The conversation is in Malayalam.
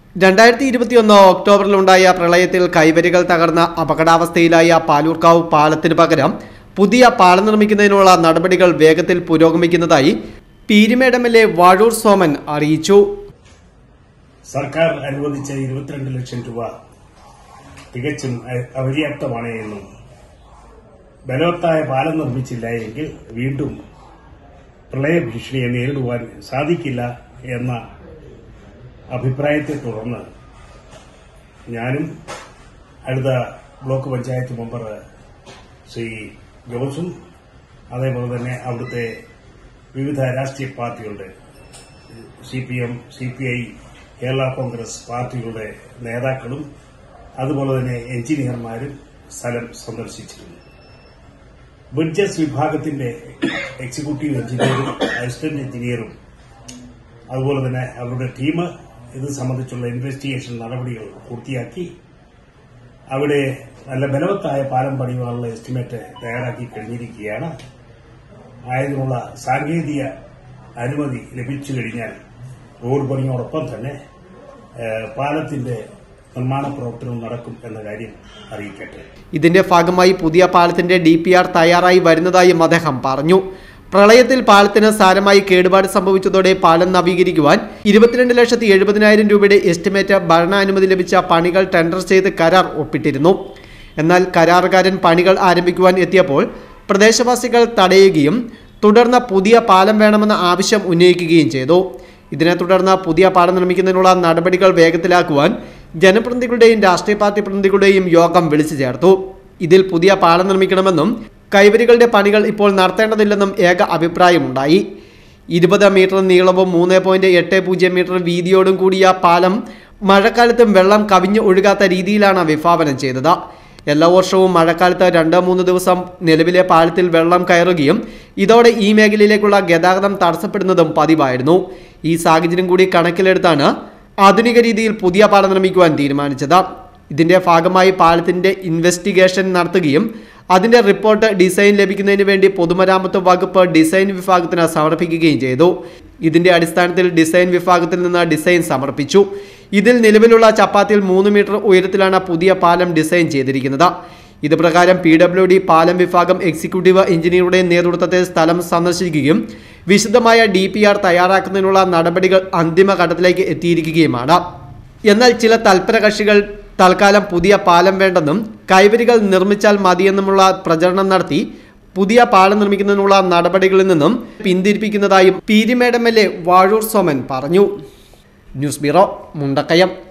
രണ്ടായിരത്തി ഇരുപത്തിയൊന്ന് ഒക്ടോബറിലുണ്ടായ പ്രളയത്തിൽ കൈവരികൾ തകർന്ന അപകടാവസ്ഥയിലായ പാലൂർക്കാവ് പാലത്തിന് പകരം പുതിയ പാലം നിർമ്മിക്കുന്നതിനുള്ള നടപടികൾ വേഗത്തിൽ പുരോഗമിക്കുന്നതായി Peermade M L A Vazhoor Soman അറിയിച്ചു സർക്കാർ അനുവദിച്ച ഇരുപത്തിരണ്ട് ലക്ഷം രൂപ തികച്ചും അ- അപര്യാപ്തമാണ് എന്നും ബലവത്തായ പാലം നിർമ്മിച്ചില്ല എങ്കിൽ വീണ്ടും പ്രളയ ഭീഷണിയെ നേരിടുവാൻ സാധിക്കില്ല എന്ന അഭിപ്രായത്തെ തുടർന്ന് ഞാനും അടുത്ത ബ്ലോക്ക് പഞ്ചായത്ത് മെമ്പർ ശ്രീ ജോസും അതേപോലെ തന്നെ അവിടുത്തെ വിവിധ രാഷ്ട്രീയ പാർട്ടികളുടെ C P M C P I Kerala Congress പാർട്ടികളുടെ നേതാക്കളും അതുപോലെ തന്നെ എഞ്ചിനീയർമാരും സ്ഥലം സന്ദർശിച്ചിരുന്നു ബ്രിഡ്ജസ് വിഭാഗത്തിന്റെ എക്സിക്യൂട്ടീവ് എഞ്ചിനീയറും അസിസ്റ്റന്റ് എഞ്ചിനീയറും അതുപോലെ തന്നെ അവരുടെ ടീം ഇത് സംബന്ധിച്ചുള്ള ഇൻവെസ്റ്റിഗേഷൻ നടപടികൾ പൂർത്തിയാക്കി അവിടെ നല്ല ബലവത്തായ പാലം പണിയുവാനുള്ള എസ്റ്റിമേറ്റ് തയ്യാറാക്കി കഴിഞ്ഞിരിക്കുകയാണ് ആയതിനുള്ള സാങ്കേതിക അനുമതി ലഭിച്ചു കഴിഞ്ഞാൽ റോഡ് പണിയോടൊപ്പം തന്നെ ഏഹ്, പാലത്തിന്റെ നിർമ്മാണ പ്രവർത്തനവും നടക്കും എന്ന കാര്യം അറിയിക്കട്ടെ ഇതിന്റെ ഭാഗമായി പുതിയ പാലത്തിന്റെ ഡി പി ആർ തയ്യാറായി വരുന്നതായും അദ്ദേഹം പറഞ്ഞു പ്രളയത്തിൽ പാലത്തിന് സാരമായി കേടുപാട് സംഭവിച്ചതോടെ പാലം നവീകരിക്കുവാൻ ഇരുപത്തിരണ്ട് ലക്ഷത്തി എഴുപതിനായിരം രൂപയുടെ എസ്റ്റിമേറ്റ് ഭരണാനുമതി ലഭിച്ച പണികൾ ടെൻഡർ ചെയ്ത് കരാർ ഒപ്പിട്ടിരുന്നു എന്നാൽ കരാറുകാരൻ പണികൾ ആരംഭിക്കുവാൻ എത്തിയപ്പോൾ പ്രദേശവാസികൾ തടയുകയും തുടർന്ന് പുതിയ പാലം വേണമെന്ന ആവശ്യം ഉന്നയിക്കുകയും ചെയ്തു ഇതിനെ തുടർന്ന് പുതിയ പാലം നിർമ്മിക്കുന്നതിനുള്ള നടപടികൾ വേഗത്തിലാക്കുവാൻ ജനപ്രതിനിധികളുടെയും രാഷ്ട്രീയ പാർട്ടി പ്രതിനിധികളുടെയും യോഗം വിളിച്ചു ചേർത്തു ഇതിൽ പുതിയ പാലം നിർമ്മിക്കണമെന്നും കൈവരികളുടെ പണികൾ ഇപ്പോൾ നടത്തേണ്ടതില്ലെന്നും ഏക അഭിപ്രായമുണ്ടായി ഇരുപത് മീറ്റർ നീളവും മൂന്ന് പോയിന്റ് എട്ട് പൂജ്യം മീറ്റർ വീതിയോടും കൂടിയ പാലം മഴക്കാലത്തും വെള്ളം കവിഞ്ഞു ഒഴുകാത്ത രീതിയിലാണ് വിഭാവനം ചെയ്തത് എല്ലാ വർഷവും മഴക്കാലത്ത് രണ്ട് മൂന്ന് ദിവസം നിലവിലെ പാലത്തിൽ വെള്ളം കയറുകയും ഇതോടെ ഈ മേഖലയിലേക്കുള്ള ഗതാഗതം തടസ്സപ്പെടുന്നതും പതിവായിരുന്നു ഈ സാഹചര്യം കൂടി കണക്കിലെടുത്താണ് ആധുനിക രീതിയിൽ പുതിയ പാലം നിർമ്മിക്കുവാൻ തീരുമാനിച്ചത് ഇതിന്റെ ഭാഗമായി പാലത്തിന്റെ ഇൻവെസ്റ്റിഗേഷൻ നടത്തുകയും അതിന്റെ റിപ്പോർട്ട് ഡിസൈൻ ലഭിക്കുന്നതിന് വേണ്ടി പൊതുമരാമത്ത് വകുപ്പ് ഡിസൈൻ വിഭാഗത്തിന് സമർപ്പിക്കുകയും ചെയ്തു ഇതിന്റെ അടിസ്ഥാനത്തിൽ ഡിസൈൻ വിഭാഗത്തിൽ നിന്ന് ഡിസൈൻ സമർപ്പിച്ചു ഇതിൽ നിലവിലുള്ള ചപ്പാത്തിൽ മൂന്ന് മീറ്റർ ഉയരത്തിലാണ് പുതിയ പാലം ഡിസൈൻ ചെയ്തിരിക്കുന്നത് ഇത് പ്രകാരം പി ഡബ്ല്യു ഡി പാലം വിഭാഗം എക്സിക്യൂട്ടീവ് എഞ്ചിനീയറുടെ നേതൃത്വത്തിൽ സ്ഥലം സന്ദർശിക്കുകയും വിശദമായ ഡി പി ആർ തയ്യാറാക്കുന്നതിനുള്ള നടപടികൾ അന്തിമഘട്ടത്തിലേക്ക് എത്തിയിരിക്കുകയുമാണ് എന്നാൽ ചില തൽപര കക്ഷികൾ തൽക്കാലം പുതിയ പാലം വേണ്ടെന്നും കൈവരികൾ നിർമ്മിച്ചാൽ മതിയെന്നുമുള്ള പ്രചരണം നടത്തി പുതിയ പാലം നിർമ്മിക്കുന്നതിനുള്ള നടപടികളിൽ നിന്നും പിന്തിരിപ്പിക്കുന്നതായും Peermade M L A Vazhoor Soman പറഞ്ഞു ന്യൂസ് ബ്യൂറോ മുണ്ടക്കയം